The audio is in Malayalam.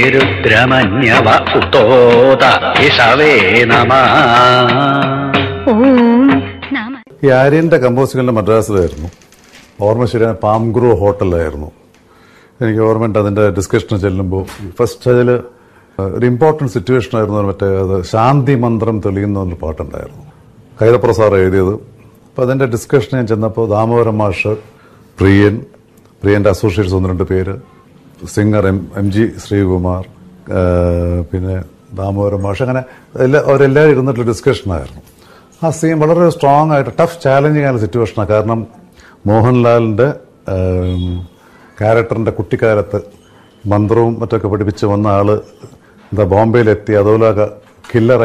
രുദ്രമന്യവ ഉത്തോത ഇഷവേ നമ ഓം നമ ഈ ആര്യന്റെ കമ്പോസിംഗിന്റെ മദ്രാസിലായിരുന്നു ഓർമ്മ ശരിയാണ് പാംഗ്രോ ഹോട്ടലിലായിരുന്നു എനിക്ക് ഓർമ്മയുണ്ട് അതിന്റെ ഡിസ്കഷന് ചെല്ലുമ്പോൾ ഫസ്റ്റ് അതിൽ ഒരു ഇമ്പോർട്ടൻറ്റ് സിറ്റുവേഷൻ ആയിരുന്നു മറ്റേ അത് ശാന്തി മന്ത്രം തെളിയുന്ന ഒരു പാട്ടുണ്ടായിരുന്നു കൈതപ്ര സാർ എഴുതിയത് അപ്പോൾ അതിന്റെ ഡിസ്കഷൻ ഞാൻ ചെന്നപ്പോൾ ദാമോദരൻ മാഷ് പ്രിയൻ പ്രിയന്റെ അസോസിയേറ്റ്സ് ഒന്ന് രണ്ട് പേര് singer M M G Sreekumar ആ, പിന്നെ ദാമോദരൻ മാഷ് അങ്ങനെ എല്ലാ അവരെല്ലാവരും ഇരുന്നിട്ട് ഡിസ്കഷനായിരുന്നു ആ സീൻ വളരെ സ്ട്രോങ് ആയിട്ട് ടഫ് ചാലഞ്ചിങ് ആയ സിറ്റുവേഷനാണ് കാരണം മോഹൻലാലിന്റെ ക്യാരക്ടറിന്റെ കുട്ടിക്കാലത്ത് മന്ത്രവും മറ്റൊക്കെ പഠിപ്പിച്ച് വന്ന ആള് എന്താ ബോംബെയിലെത്തി അതുപോലെ കില്ലർ